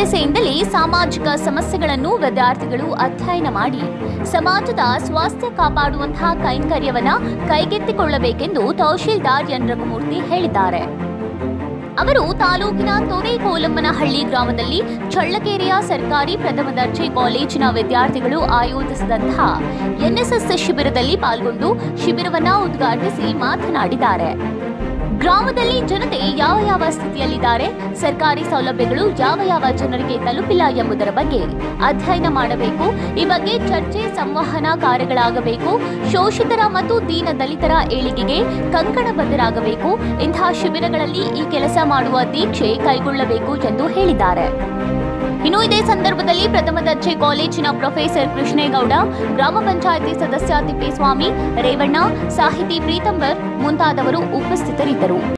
ದೆಸೆಯಿಂದಲೇ ಸಾಮಾಜಿಕ ಸಮಸ್ಯೆಗಳನ್ನು ವಿದ್ಯಾರ್ಥಿಗಳು ಅಧ್ಯಯನ ಮಾಡಿ ಸಮಾಜದ ಸ್ವಾಸ್ಥ್ಯ ಕಾಪಾಡುವಂತಹ ಕೈಂಕರ್ಯವನ್ನ ಕೈಗೆತ್ತಿಕೊಳ್ಳಬೇಕೆಂದು ತಹಶೀಲ್ದಾರ್ ಎನ್ ರಘುಮೂರ್ತಿ ಹೇಳಿದ್ದಾರೆ ಅವರು ತಾಲೂಕಿನ ತೊರೆಕೋಲಮ್ಮನಹಳ್ಳಿ ಗ್ರಾಮದಲ್ಲಿ ಚಳ್ಳಕೆರೆಯ ಸರ್ಕಾರಿ ಪ್ರಥಮ ದರ್ಜೆ ಕಾಲೇಜಿನ ವಿದ್ಯಾರ್ಥಿಗಳು ಆಯೋಜಿಸಿದಂತಹ ಎನ್ಎಸ್ಎಸ್ ಶಿಬಿರದಲ್ಲಿ ಪಾಲ್ಗೊಂಡು ಶಿಬಿರವನ್ನ ಉದ್ಘಾಟಿಸಿ ಮಾತನಾಡಿದ್ದಾರೆ ಗ್ರಾಮದಲ್ಲಿ ಜನತೆ ಯಾವ ಯಾವ ಸ್ಥಿತಿಯಲ್ಲಿದ್ದಾರೆ ಸರ್ಕಾರಿ ಸೌಲಭ್ಯಗಳು ಯಾವ ಯಾವ ಜನರಿಗೆ ತಲುಪಿಲ್ಲ ಎಂಬುದರ ಬಗ್ಗೆ ಅಧ್ಯಯನ ಮಾಡಬೇಕು ಈ ಬಗ್ಗೆ ಚರ್ಚೆ ಸಂವಹನ ಕಾರ್ಯಗಳಾಗಬೇಕು ಶೋಷಿತರ ಮತ್ತು ದೀನ ದಲಿತರ ಏಳಿಗೆಗೆ ಕಂಕಣಬದ್ಧರಾಗಬೇಕು ಇಂತಹ ಶಿಬಿರಗಳಲ್ಲಿ ಈ ಕೆಲಸ ಮಾಡುವ ದೀಕ್ಷೆ ಕೈಗೊಳ್ಳಬೇಕು ಎಂದು ಹೇಳಿದ್ದಾರೆ ಇನ್ನು ಇದೇ ಸಂದರ್ಭದಲ್ಲಿ ಪ್ರಥಮ ದರ್ಜೆ ಕಾಲೇಜಿನ ಪ್ರೊಫೆಸರ್ ಕೃಷ್ಣೇಗೌಡ ಗ್ರಾಮ ಪಂಚಾಯಿತಿ ಸದಸ್ಯ ತಿಪ್ಪೇಸ್ವಾಮಿ ರೇವಣ್ಣ ಸಾಹಿತಿ ಪ್ರೀತಂಬರ್ ಮುಂತಾದವರು ಉಪಸ್ಥಿತರಿದ್ದರು